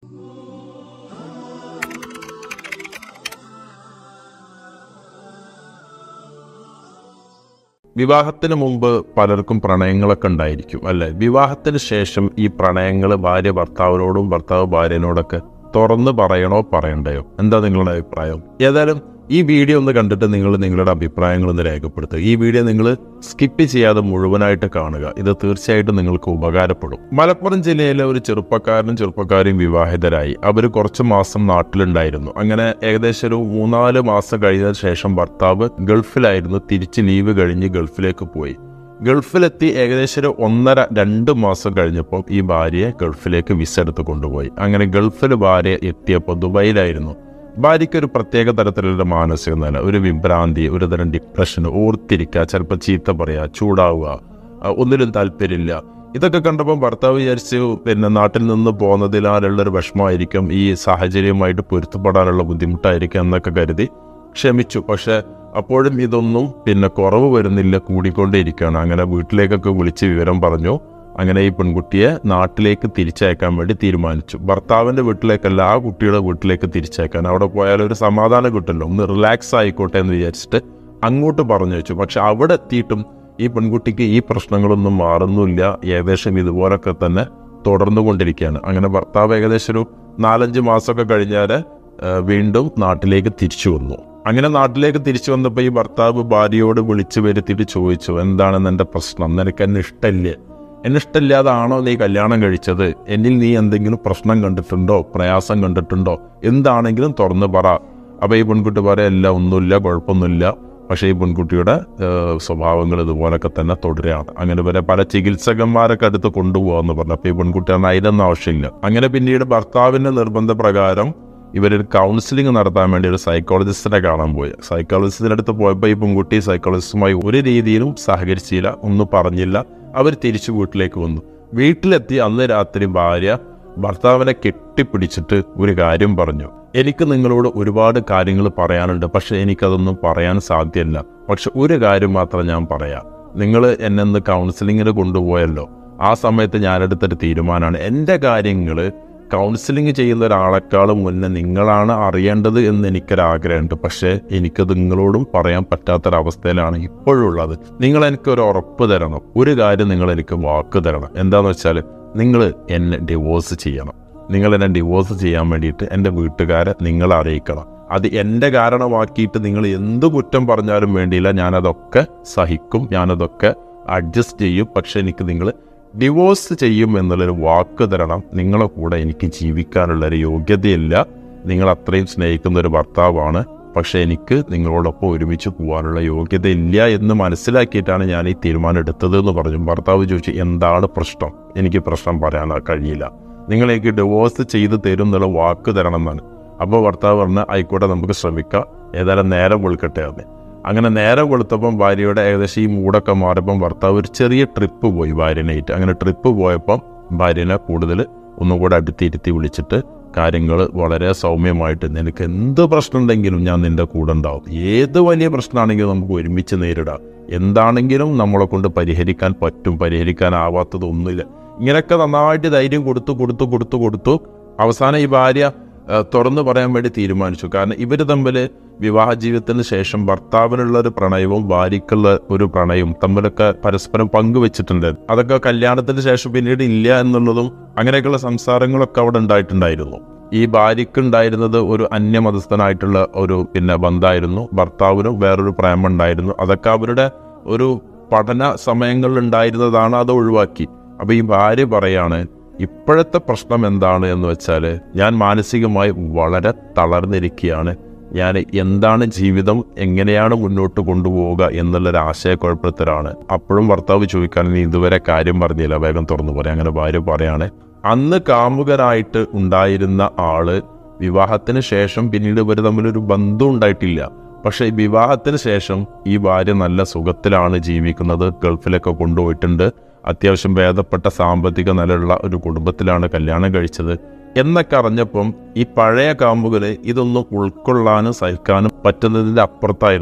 വിവാഹത്തിന് മുമ്പ് പലർക്കും പ്രണയങ്ങളൊക്കെ ഉണ്ടായിരിക്കും അല്ലെ വിവാഹത്തിന് ശേഷം ഈ പ്രണയങ്ങൾ ഭാര്യ ഭർത്താവിനോടും ഭർത്താവ് ഭാര്യനോടൊക്കെ തുറന്ന് പറയണോ പറയണ്ടയോ എന്താ നിങ്ങളുടെ അഭിപ്രായം ഏതായാലും ഈ വീഡിയോ ഒന്ന് കണ്ടിട്ട് നിങ്ങൾ നിങ്ങളുടെ അഭിപ്രായങ്ങൾ ഒന്ന് രേഖപ്പെടുത്തുക ഈ വീഡിയോ നിങ്ങൾ സ്കിപ്പ് ചെയ്യാതെ മുഴുവനായിട്ട് കാണുക ഇത് തീർച്ചയായിട്ടും നിങ്ങൾക്ക് ഉപകാരപ്പെടും മലപ്പുറം ജില്ലയിലെ ഒരു ചെറുപ്പക്കാരനും ചെറുപ്പക്കാരിയും വിവാഹിതരായി അവർ കുറച്ച് മാസം നാട്ടിലുണ്ടായിരുന്നു അങ്ങനെ ഏകദേശം ഒരു മൂന്നാല് മാസം കഴിഞ്ഞതിന് ശേഷം ഭർത്താവ് ഗൾഫിലായിരുന്നു തിരിച്ച് ലീവ് കഴിഞ്ഞ് ഗൾഫിലേക്ക് പോയി ഗൾഫിലെത്തി ഏകദേശം ഒരു ഒന്നര രണ്ട് മാസം കഴിഞ്ഞപ്പോൾ ഈ ഭാര്യയെ ഗൾഫിലേക്ക് വിസ എടുത്ത് കൊണ്ടുപോയി അങ്ങനെ ഗൾഫിൽ ഭാര്യ എത്തിയപ്പോൾ ദുബായിലായിരുന്നു ഭാര്യയ്ക്ക് ഒരു പ്രത്യേക തരത്തിലുള്ള മാനസിക നില ഒരു വിഭ്രാന്തി ഒരു തരം ഡിപ്രഷൻ ഓർത്തിരിക്കുക ചിലപ്പോൾ ചീത്ത പറയുക ചൂടാവുക ആ, ഒന്നിലും താല്പര്യമില്ല ഇതൊക്കെ കണ്ടപ്പോൾ ഭർത്താവ് വിചാരിച്ചു പിന്നെ നാട്ടിൽ നിന്ന് പോകുന്നതിലാലുള്ളൊരു വിഷമമായിരിക്കും ഈ സാഹചര്യവുമായിട്ട് പൊരുത്തപ്പെടാനുള്ള ബുദ്ധിമുട്ടായിരിക്കും എന്നൊക്കെ കരുതി ക്ഷമിച്ചു പക്ഷെ അപ്പോഴും ഇതൊന്നും പിന്നെ കുറവ് വരുന്നില്ല കൂടിക്കൊണ്ടേയിരിക്കുകയാണ് അങ്ങനെ വീട്ടിലേക്കൊക്കെ വിളിച്ച് വിവരം പറഞ്ഞു അങ്ങനെ ഈ പെൺകുട്ടിയെ നാട്ടിലേക്ക് തിരിച്ചയക്കാൻ വേണ്ടി തീരുമാനിച്ചു ഭർത്താവിന്റെ വീട്ടിലേക്കല്ല ആ കുട്ടിയുടെ വീട്ടിലേക്ക് തിരിച്ചയക്കാൻ അവിടെ പോയാൽ ഒരു സമാധാനം കിട്ടുമല്ലോ ഒന്ന് റിലാക്സ് ആയിക്കോട്ടെ എന്ന് വിചാരിച്ചിട്ട് അങ്ങോട്ട് പറഞ്ഞു വെച്ചു പക്ഷെ അവിടെ എത്തിയിട്ടും ഈ പെൺകുട്ടിക്ക് ഈ പ്രശ്നങ്ങളൊന്നും മാറുന്നില്ല ഏകദേശം ഇതുപോലൊക്കെ തന്നെ തുടർന്നുകൊണ്ടിരിക്കുകയാണ് അങ്ങനെ ഭർത്താവ് ഏകദേശം ഒരു നാലഞ്ച് മാസമൊക്കെ കഴിഞ്ഞാൽ വീണ്ടും നാട്ടിലേക്ക് തിരിച്ചു വന്നു അങ്ങനെ നാട്ടിലേക്ക് തിരിച്ചു വന്നപ്പോൾ ഈ ഭർത്താവ് ഭാര്യയോട് വിളിച്ചു വരുത്തിയിട്ട് ചോദിച്ചു എന്താണെന്ന് എൻ്റെ പ്രശ്നം നിനക്ക് എന്നെ ഇഷ്ടമില്ലേ എന്നെ ഇഷ്ടമില്ലാതാണോ നീ കല്യാണം കഴിച്ചത് എന്നിൽ നീ എന്തെങ്കിലും പ്രശ്നം കണ്ടിട്ടുണ്ടോ പ്രയാസം കണ്ടിട്ടുണ്ടോ എന്താണെങ്കിലും തുറന്ന് പറ അപ്പോൾ ഈ പെൺകുട്ടി പറയല്ല ഒന്നുമില്ല കുഴപ്പമൊന്നുമില്ല പക്ഷേ ഈ പെൺകുട്ടിയുടെ ഏഹ്, സ്വഭാവങ്ങൾ ഇതുപോലൊക്കെ തന്നെ തുടരുകയാണ് അങ്ങനെ വരെ പല ചികിത്സകന്മാരൊക്കെ അടുത്ത് കൊണ്ടുപോകാന്ന് പറഞ്ഞു അപ്പോൾ ഈ പെൺകുട്ടി പറഞ്ഞാൽ അതിനൊന്നും ആവശ്യമില്ല അങ്ങനെ പിന്നീട് ഭർത്താവിന്റെ നിർബന്ധപ്രകാരം ഇവരൊരു കൗൺസിലിംഗ് നടത്താൻ വേണ്ടി ഒരു സൈക്കോളജിസ്റ്റിനെ കാണാൻ പോയി സൈക്കോളജിസ്റ്റിന്റെ അടുത്ത് പോയപ്പോൾ ഈ പെൺകുട്ടി സൈക്കോളജിസ്റ്റുമായി ഒരു രീതിയിലും സഹകരിച്ചില്ല ഒന്നും പറഞ്ഞില്ല അവർ തിരിച്ചു വീട്ടിലേക്ക് വന്നു വീട്ടിലെത്തി അന്ന് രാത്രി ഭാര്യ ഭർത്താവിനെ കെട്ടിപ്പിടിച്ചിട്ട് ഒരു കാര്യം പറഞ്ഞു എനിക്ക് നിങ്ങളോട് ഒരുപാട് കാര്യങ്ങൾ പറയാനുണ്ട് പക്ഷെ എനിക്കതൊന്നും പറയാൻ സാധ്യമല്ല പക്ഷെ ഒരു കാര്യം മാത്രം ഞാൻ പറയാം നിങ്ങൾ എന്നെ ഒന്ന് കൗൺസിലിങ്ങിന് കൊണ്ടുപോയല്ലോ ആ സമയത്ത് ഞാനെടുത്തൊരു തീരുമാനമാണ് എൻ്റെ കാര്യങ്ങൾ കൗൺസിലിംഗ് ചെയ്യുന്ന ഒരാളെക്കാളും മുന്നേ നിങ്ങളാണ് അറിയേണ്ടത് എന്ന് എനിക്കൊരാഗ്രഹമുണ്ട് പക്ഷേ എനിക്കത് നിങ്ങളോടും പറയാൻ പറ്റാത്തൊരവസ്ഥയിലാണ് ഇപ്പോഴുള്ളത് നിങ്ങൾ എനിക്കൊരു ഉറപ്പ് തരണം ഒരു കാര്യം നിങ്ങൾ എനിക്ക് വാക്ക് തരണം എന്താന്ന് വെച്ചാൽ നിങ്ങൾ എന്നെ ഡിവോഴ്സ് ചെയ്യണം നിങ്ങൾ എന്നെ ഡിവോഴ്സ് ചെയ്യാൻ വേണ്ടിയിട്ട് എൻ്റെ വീട്ടുകാരെ നിങ്ങൾ അറിയിക്കണം അത് എൻ്റെ കാരണമാക്കിയിട്ട് നിങ്ങൾ എന്ത് കുറ്റം പറഞ്ഞാലും വേണ്ടിയില്ല ഞാനതൊക്കെ സഹിക്കും ഞാനതൊക്കെ അഡ്ജസ്റ്റ് ചെയ്യും പക്ഷെ എനിക്ക് നിങ്ങൾ ഡിവോഴ്സ് ചെയ്യും എന്നുള്ളൊരു വാക്ക് തരണം നിങ്ങളെ കൂടെ എനിക്ക് ജീവിക്കാനുള്ളൊരു യോഗ്യതയില്ല നിങ്ങൾ അത്രയും സ്നേഹിക്കുന്ന ഒരു ഭർത്താവാണ് പക്ഷെ എനിക്ക് നിങ്ങളോടൊപ്പം ഒരുമിച്ച് പോകാനുള്ള യോഗ്യതയില്ല എന്ന് മനസ്സിലാക്കിയിട്ടാണ് ഞാൻ ഈ തീരുമാനം എടുത്തത് എന്ന് പറഞ്ഞു ഭർത്താവ് ചോദിച്ചു എന്താണ് പ്രശ്നം എനിക്ക് പ്രശ്നം പറയാൻ കഴിയില്ല നിങ്ങളേക്ക് ഡിവോഴ്സ് ചെയ്ത് തരും എന്നുള്ള വാക്ക് തരണം എന്നാണ് അപ്പോൾ ഭർത്താവ് പറഞ്ഞ ആയിക്കോട്ടെ നമുക്ക് ശ്രമിക്കാം ഏതായാലും നേരം വെളുക്കട്ടെ എന്ന് അങ്ങനെ നേരം കൊളുത്തപ്പം ഭാര്യയുടെ ഏകദേശം ഈ മൂടൊക്കെ മാറിയപ്പം ഭർത്താവ് ഒരു ചെറിയ ട്രിപ്പ് പോയി ഭാര്യനായിട്ട് അങ്ങനെ ട്രിപ്പ് പോയപ്പം ഭാര്യനെ കൂടുതൽ ഒന്നുകൂടെ അടുത്തിരുത്തി വിളിച്ചിട്ട് കാര്യങ്ങൾ വളരെ സൗമ്യമായിട്ട് നിനക്ക് എന്ത് പ്രശ്നം ഉണ്ടെങ്കിലും ഞാൻ നിന്റെ കൂടെ ഉണ്ടാവും ഏത് വലിയ പ്രശ്നമാണെങ്കിലും നമുക്ക് ഒരുമിച്ച് നേരിടാം എന്താണെങ്കിലും നമ്മളെ കൊണ്ട് പരിഹരിക്കാൻ പറ്റും പരിഹരിക്കാനാവാത്തതൊന്നുമില്ല ഇങ്ങനെയൊക്കെ നന്നായിട്ട് ധൈര്യം കൊടുത്തു കൊടുത്തു കൊടുത്തു കൊടുത്തു അവസാനം ഈ ഭാര്യ ആ, തുറന്നു പറയാൻ വേണ്ടി തീരുമാനിച്ചു കാരണം ഇവർ തമ്മിൽ വിവാഹ ജീവിതത്തിന് ശേഷം ഭർത്താവിനുള്ള ഒരു പ്രണയവും ഭാര്യയ്ക്കുള്ള ഒരു പ്രണയവും തമ്മിലൊക്കെ പരസ്പരം പങ്കുവെച്ചിട്ടുണ്ട് അതൊക്കെ കല്യാണത്തിന് ശേഷം പിന്നീട് ഇല്ല എന്നുള്ളതും അങ്ങനെയൊക്കെയുള്ള സംസാരങ്ങളൊക്കെ അവിടെ ഉണ്ടായിട്ടുണ്ടായിരുന്നു ഈ ഭാര്യയ്ക്ക് ഉണ്ടായിരുന്നത് ഒരു അന്യമതസ്ഥനായിട്ടുള്ള ഒരു പിന്നെ ബന്ധമായിരുന്നു ഭർത്താവിനും വേറൊരു പ്രേമം ഉണ്ടായിരുന്നു അതൊക്കെ അവരുടെ ഒരു പഠന സമയങ്ങളിൽ ഉണ്ടായിരുന്നതാണ് അത് ഒഴിവാക്കി അപ്പൊ ഈ ഭാര്യ പറയാണ് ഇപ്പോഴത്തെ പ്രശ്നം എന്താണ് എന്ന് വെച്ചാൽ ഞാൻ മാനസികമായി വളരെ തളർന്നിരിക്കുകയാണ് ഞാൻ എന്താണ് ജീവിതം എങ്ങനെയാണ് മുന്നോട്ട് കൊണ്ടുപോവുക എന്നുള്ളൊരു ആശയക്കുഴപ്പത്തിലാണ് അപ്പോഴും ഭർത്താവ് ചോദിക്കാൻ നീ ഇതുവരെ കാര്യം പറഞ്ഞില്ല വേഗം തുറന്നു പറയാം അങ്ങനെ ഭാര്യ പറയാണ് അന്ന് കാമുകനായിട്ട് ഉണ്ടായിരുന്ന ആള് വിവാഹത്തിന് ശേഷം പിന്നീട് ഇവർ തമ്മിലൊരു ബന്ധം ഉണ്ടായിട്ടില്ല പക്ഷേ ഈ വിവാഹത്തിന് ശേഷം ഈ ഭാര്യ നല്ല സുഖത്തിലാണ് ജീവിക്കുന്നത് ഗൾഫിലൊക്കെ കൊണ്ടുപോയിട്ടുണ്ട് അത്യാവശ്യം ഭേദപ്പെട്ട സാമ്പത്തിക നിലയുള്ള ഒരു കുടുംബത്തിലാണ് കല്യാണം കഴിച്ചത് എന്നൊക്കെ അറിഞ്ഞപ്പം ഈ പഴയ കാമ്പുകള് ഇതൊന്നും ഉൾക്കൊള്ളാനും സഹിക്കാനും പറ്റുന്നതിന്റെ അപ്പുറത്തായിരുന്നു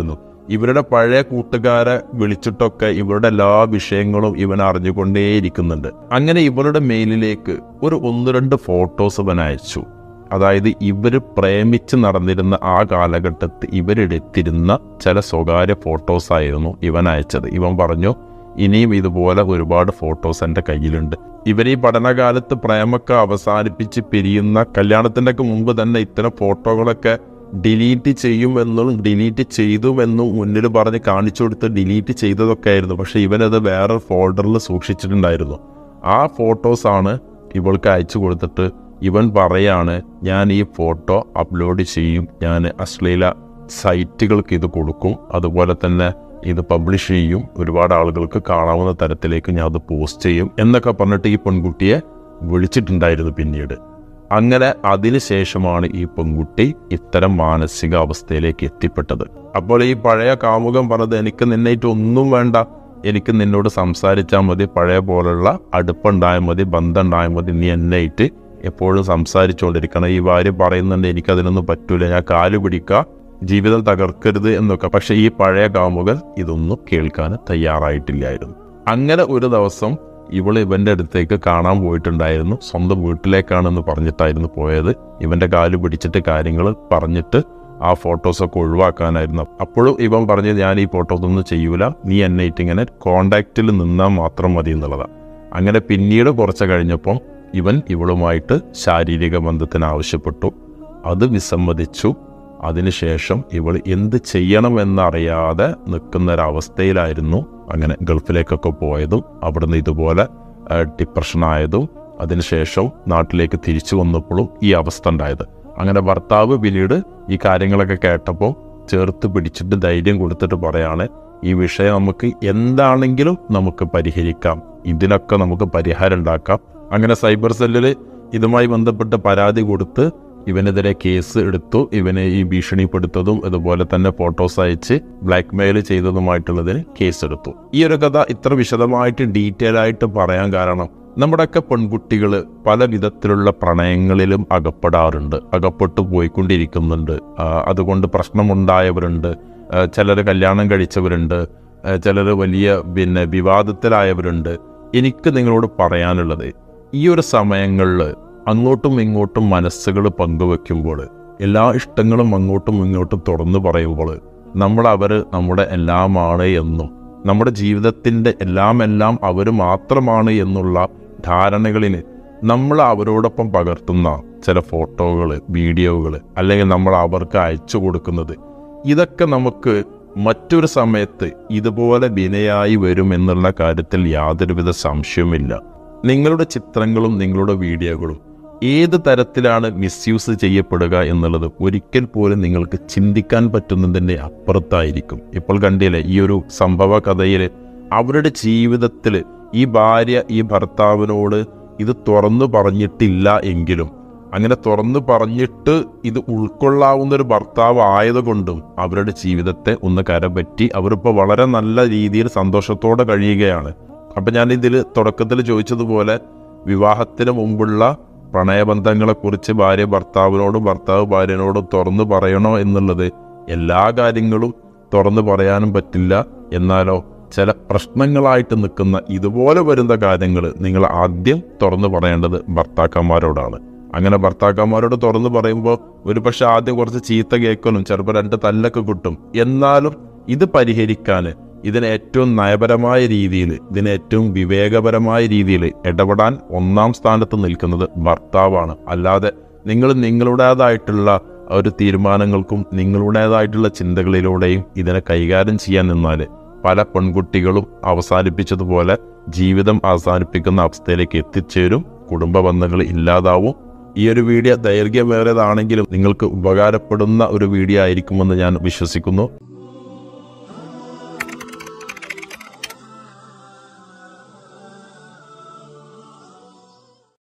ഇവരുടെ പഴയ കൂട്ടുകാരെ വിളിച്ചിട്ടൊക്കെ ഇവരുടെ എല്ലാ വിഷയങ്ങളും ഇവൻ അറിഞ്ഞുകൊണ്ടേയിരിക്കുന്നുണ്ട് അങ്ങനെ ഇവരുടെ മെയിലിലേക്ക് ഒരു ഒന്ന് രണ്ട് ഫോട്ടോസ് ഇവൻ അയച്ചു അതായത് ഇവർ പ്രേമിച്ച് നടന്നിരുന്ന ആ കാലഘട്ടത്തിൽ ഇവരെടുത്തിരുന്ന ചില സ്വകാര്യ ഫോട്ടോസ് ആയിരുന്നു ഇവൻ അയച്ചത് ഇവൻ പറഞ്ഞു ഇനിയും ഇതുപോലെ ഒരുപാട് ഫോട്ടോസ് എൻ്റെ കയ്യിലുണ്ട് ഇവർ ഈ പഠനകാലത്ത് പ്രേമൊക്കെ അവസാനിപ്പിച്ച് പിരിയുന്ന കല്യാണത്തിൻ്റെ ഒക്കെ മുമ്പ് തന്നെ ഇത്തരം ഫോട്ടോകളൊക്കെ ഡിലീറ്റ് ചെയ്യുമെന്നും ഡിലീറ്റ് ചെയ്തുമെന്നും മുന്നിൽ പറഞ്ഞ് കാണിച്ചു കൊടുത്ത് ഡിലീറ്റ് ചെയ്തതൊക്കെ ആയിരുന്നു പക്ഷെ ഇവനത് വേറെ ഫോൾഡറിൽ സൂക്ഷിച്ചിട്ടുണ്ടായിരുന്നു ആ ഫോട്ടോസാണ് ഇവൾക്ക് അയച്ചു കൊടുത്തിട്ട് ഇവൻ പറയാണ് ഞാൻ ഈ ഫോട്ടോ അപ്ലോഡ് ചെയ്യും ഞാൻ അശ്ലീല സൈറ്റുകൾക്ക് ഇത് കൊടുക്കും അതുപോലെ തന്നെ ഇത് പബ്ലിഷ് ചെയ്യും ഒരുപാട് ആളുകൾക്ക് കാണാവുന്ന തരത്തിലേക്ക് ഞാൻ അത് പോസ്റ്റ് ചെയ്യും എന്നൊക്കെ പറഞ്ഞിട്ട് ഈ പെൺകുട്ടിയെ വിളിച്ചിട്ടുണ്ടായിരുന്നു പിന്നീട് അങ്ങനെ അതിനുശേഷമാണ് ഈ പെൺകുട്ടി ഇത്തരം മാനസിക അവസ്ഥയിലേക്ക് എത്തിപ്പെട്ടത് അപ്പോൾ ഈ പഴയ കാമുകം പറഞ്ഞത് എനിക്ക് നിന്നായിട്ട് ഒന്നും വേണ്ട എനിക്ക് നിന്നോട് സംസാരിച്ചാൽ മതി പഴയ പോലുള്ള അടുപ്പുണ്ടായാൽ മതി ബന്ധം ഉണ്ടായാൽ മതി നീ എന്നായിട്ട് എപ്പോഴും സംസാരിച്ചുകൊണ്ടിരിക്കണം ഈ ഭാര്യ പറയുന്നുണ്ട് എനിക്കതിനൊന്നും പറ്റൂല ഞാൻ കാല് പിടിക്കുക ജീവിതം തകർക്കരുത് എന്നൊക്കെ പക്ഷെ ഈ പഴയ കാമുകൻ ഇതൊന്നും കേൾക്കാൻ തയ്യാറായിട്ടില്ലായിരുന്നു അങ്ങനെ ഒരു ദിവസം ഇവൾ ഇവന്റെ അടുത്തേക്ക് കാണാൻ പോയിട്ടുണ്ടായിരുന്നു സ്വന്തം വീട്ടിലേക്കാണെന്ന് പറഞ്ഞിട്ടായിരുന്നു പോയത് ഇവന്റെ കാല് പിടിച്ചിട്ട് കാര്യങ്ങൾ പറഞ്ഞിട്ട് ആ ഫോട്ടോസൊക്കെ ഒഴിവാക്കാനായിരുന്നു അപ്പോഴും ഇവൻ പറഞ്ഞത് ഞാൻ ഈ ഫോട്ടോസ് ഒന്നും ചെയ്യൂല നീ എന്നെ ഇങ്ങനെ കോണ്ടാക്റ്റിൽ നിന്നാൽ മാത്രം മതി എന്നുള്ളതാണ് അങ്ങനെ പിന്നീട് കുറച്ച് കഴിഞ്ഞപ്പം ഇവൻ ഇവളുമായിട്ട് ശാരീരിക ബന്ധത്തിന് ആവശ്യപ്പെട്ടു അത് വിസമ്മതിച്ചു അതിനുശേഷം ഇവൾ എന്ത് ചെയ്യണമെന്നറിയാതെ നിൽക്കുന്നൊരവസ്ഥയിലായിരുന്നു അങ്ങനെ ഗൾഫിലേക്കൊക്കെ പോയതും അവിടുന്ന് ഇതുപോലെ ഡിപ്രഷനായതും അതിനുശേഷം നാട്ടിലേക്ക് തിരിച്ചു വന്നപ്പോഴും ഈ അവസ്ഥ ഉണ്ടായത് അങ്ങനെ ഭർത്താവ് പിന്നീട് ഈ കാര്യങ്ങളൊക്കെ കേട്ടപ്പോൾ ചേർത്ത് പിടിച്ചിട്ട് ധൈര്യം കൊടുത്തിട്ട് പറയാണ് ഈ വിഷയം നമുക്ക് എന്താണെങ്കിലും നമുക്ക് പരിഹരിക്കാം ഇതിനൊക്കെ നമുക്ക് പരിഹാരം ഉണ്ടാക്കാം അങ്ങനെ സൈബർ സെല്ലിൽ ഇതുമായി ബന്ധപ്പെട്ട് പരാതി കൊടുത്ത് ഇവനെതിരെ കേസ് എടുത്തു ഇവനെ ഈ ഭീഷണിപ്പെടുത്തതും അതുപോലെ തന്നെ ഫോട്ടോസ് അയച്ച് ബ്ലാക്ക് മെയിൽ ചെയ്തതുമായിട്ടുള്ളതിന് കേസ് എടുത്തു ഈ ഒരു കഥ ഇത്ര വിശദമായിട്ട് ഡീറ്റെയിൽ ആയിട്ട് പറയാൻ കാരണം നമ്മുടെയൊക്കെ പെൺകുട്ടികൾ പല വിധത്തിലുള്ള പ്രണയങ്ങളിലും അകപ്പെടാറുണ്ട് അകപ്പെട്ടു പോയിക്കൊണ്ടിരിക്കുന്നുണ്ട് ആ, അതുകൊണ്ട് പ്രശ്നമുണ്ടായവരുണ്ട് ചിലർ കല്യാണം കഴിച്ചവരുണ്ട് ചിലർ വലിയ പിന്നെ വിവാദത്തിലായവരുണ്ട് എനിക്ക് നിങ്ങളോട് പറയാനുള്ളത് ഈ ഒരു സമയങ്ങളിൽ അങ്ങോട്ടും ഇങ്ങോട്ടും മനസ്സുകൾ പങ്കുവെക്കുമ്പോൾ എല്ലാ ഇഷ്ടങ്ങളും അങ്ങോട്ടും ഇങ്ങോട്ടും തുറന്നു പറയുമ്പോൾ നമ്മൾ അവർ നമ്മുടെ എല്ലാമാണ് എന്നും നമ്മുടെ ജീവിതത്തിൻ്റെ എല്ലാം എല്ലാം അവർ മാത്രമാണ് എന്നുള്ള ധാരണകളിന് നമ്മൾ അവരോടൊപ്പം പകർത്തുന്ന ചില ഫോട്ടോകൾ വീഡിയോകൾ അല്ലെങ്കിൽ നമ്മൾ അവർക്ക് അയച്ചു കൊടുക്കുന്നത് ഇതൊക്കെ നമുക്ക് മറ്റൊരു സമയത്ത് ഇതുപോലെ വിനയായി വരുമെന്നുള്ള കാര്യത്തിൽ യാതൊരുവിധ സംശയവുമില്ല നിങ്ങളുടെ ചിത്രങ്ങളും നിങ്ങളുടെ വീഡിയോകളും ഏത് തരത്തിലാണ് മിസ്യൂസ് ചെയ്യപ്പെടുക എന്നുള്ളത് ഒരിക്കൽ പോലും നിങ്ങൾക്ക് ചിന്തിക്കാൻ പറ്റുന്നതിൻ്റെ അപ്പുറത്തായിരിക്കും ഇപ്പോൾ കണ്ടില്ലേ ഈ ഒരു സംഭവ കഥയിൽ അവരുടെ ജീവിതത്തിൽ ഈ ഭാര്യ ഈ ഭർത്താവിനോട് ഇത് തുറന്നു പറഞ്ഞിട്ടില്ല എങ്കിലും അങ്ങനെ തുറന്നു പറഞ്ഞിട്ട് ഇത് ഉൾക്കൊള്ളാവുന്ന ഒരു ഭർത്താവ് ആയതുകൊണ്ടും അവരുടെ ജീവിതത്തെ ഒന്ന് കരപറ്റി അവരിപ്പോൾ വളരെ നല്ല രീതിയിൽ സന്തോഷത്തോടെ കഴിയുകയാണ് അപ്പം ഞാൻ ഇതിൽ തുടക്കത്തിൽ ചോദിച്ചതുപോലെ വിവാഹത്തിന് മുമ്പുള്ള പ്രണയബന്ധങ്ങളെക്കുറിച്ച് ഭാര്യ ഭർത്താവിനോടും ഭർത്താവ് ഭാര്യനോടും തുറന്നു പറയണോ എന്നുള്ളത് എല്ലാ കാര്യങ്ങളും തുറന്നു പറയാനും പറ്റില്ല എന്നാലോ ചില പ്രശ്നങ്ങളായിട്ട് നിൽക്കുന്ന ഇതുപോലെ വരുന്ന കാര്യങ്ങൾ നിങ്ങൾ ആദ്യം തുറന്നു പറയേണ്ടത് ഭർത്താക്കന്മാരോടാണ് അങ്ങനെ ഭർത്താക്കന്മാരോട് തുറന്നു പറയുമ്പോൾ ഒരുപക്ഷെ ആദ്യം കുറച്ച് ചീത്ത കേൾക്കലും ചിലപ്പോൾ രണ്ട് തല്ലൊക്കെ കിട്ടും എന്നാലും ഇത് പരിഹരിക്കാൻ ഇതിന് ഏറ്റവും നയപരമായ രീതിയിൽ ഇതിന് ഏറ്റവും വിവേകപരമായ രീതിയിൽ ഇടപെടാൻ ഒന്നാം സ്ഥാനത്ത് നിൽക്കുന്നത് ഭർത്താവാണ് അല്ലാതെ നിങ്ങൾ നിങ്ങളുടേതായിട്ടുള്ള ഒരു തീരുമാനങ്ങൾക്കും നിങ്ങളുടേതായിട്ടുള്ള ചിന്തകളിലൂടെയും ഇതിനെ കൈകാര്യം ചെയ്യാൻ നിന്നാൽ പല പെൺകുട്ടികളും അവസാനിപ്പിച്ചതുപോലെ ജീവിതം അവസാനിപ്പിക്കുന്ന അവസ്ഥയിലേക്ക് എത്തിച്ചേരും കുടുംബ ബന്ധങ്ങൾ ഇല്ലാതാവും ഈ ഒരു വീഡിയോ ദൈർഘ്യമേറിയതാണെങ്കിലും നിങ്ങൾക്ക് ഉപകാരപ്പെടുന്ന ഒരു വീഡിയോ ആയിരിക്കുമെന്ന് ഞാൻ വിശ്വസിക്കുന്നു